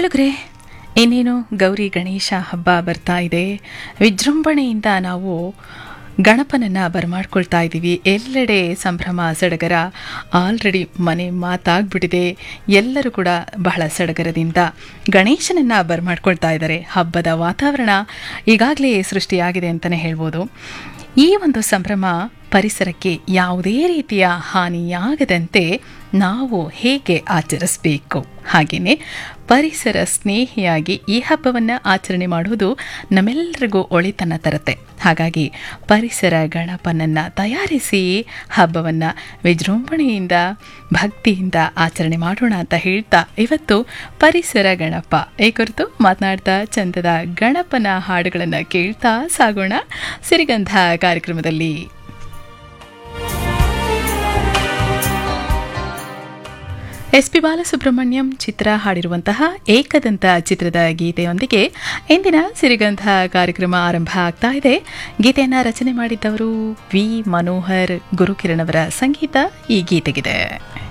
ಕೇಳುಗ್ರೆ ಇನ್ನೇನು ಗೌರಿ ಗಣೇಶ ಹಬ್ಬ ಬರ್ತಾ ಇದೆ ವಿಜೃಂಭಣೆಯಿಂದ ನಾವು ಗಣಪನನ್ನ ಬರಮಾಡ್ಕೊಳ್ತಾ ಇದ್ದೀವಿ ಎಲ್ಲೆಡೆ ಸಂಭ್ರಮ ಸಡಗರ ಆಲ್ರೆಡಿ ಮನೆ ಮಾತಾಗ್ಬಿಟ್ಟಿದೆ ಎಲ್ಲರೂ ಕೂಡ ಬಹಳ ಸಡಗರದಿಂದ ಗಣೇಶನನ್ನ ಬರಮಾಡ್ಕೊಳ್ತಾ ಇದ್ದಾರೆ ಹಬ್ಬದ ವಾತಾವರಣ ಈಗಾಗಲೇ ಸೃಷ್ಟಿಯಾಗಿದೆ ಅಂತಲೇ ಹೇಳ್ಬೋದು ಈ ಒಂದು ಸಂಭ್ರಮ ಪರಿಸರಕ್ಕೆ ಯಾವುದೇ ರೀತಿಯ ಹಾನಿಯಾಗದಂತೆ ನಾವು ಹೇಗೆ ಆಚರಿಸಬೇಕು ಹಾಗೆಯೇ ಪರಿಸರ ಸ್ನೇಹಿಯಾಗಿ ಈ ಹಬ್ಬವನ್ನು ಆಚರಣೆ ಮಾಡುವುದು ನಮ್ಮೆಲ್ಲರಿಗೂ ಒಳಿತನ ತರುತ್ತೆ ಹಾಗಾಗಿ ಪರಿಸರ ಗಣಪನನ್ನು ತಯಾರಿಸಿ ಹಬ್ಬವನ್ನು ವಿಜೃಂಭಣೆಯಿಂದ ಭಕ್ತಿಯಿಂದ ಆಚರಣೆ ಮಾಡೋಣ ಅಂತ ಹೇಳ್ತಾ ಇವತ್ತು ಪರಿಸರ ಗಣಪ ಈ ಕುರಿತು ಮಾತನಾಡ್ತಾ ಚಂದದ ಗಣಪನ ಹಾಡುಗಳನ್ನು ಕೇಳ್ತಾ ಸಾಗೋಣ ಸಿರಿಗಂಧ ಕಾರ್ಯಕ್ರಮದಲ್ಲಿ ಎಸ್ ಪಿ ಬಾಲಸುಬ್ರಹ್ಮಣ್ಯಂ ಚಿತ್ರ ಹಾಡಿರುವಂತಹ ಏಕದಂತ ಚಿತ್ರದ ಗೀತೆಯೊಂದಿಗೆ ಇಂದಿನ ಸಿರಿಗಂಧ ಕಾರ್ಯಕ್ರಮ ಆರಂಭ ಆಗ್ತಾ ಇದೆ ಗೀತೆಯನ್ನ ರಚನೆ ಮಾಡಿದ್ದವರು ವಿ ಮನೋಹರ್ ಗುರುಕಿರಣ್ ಅವರ ಸಂಗೀತ ಈ ಗೀತೆಗಿದೆ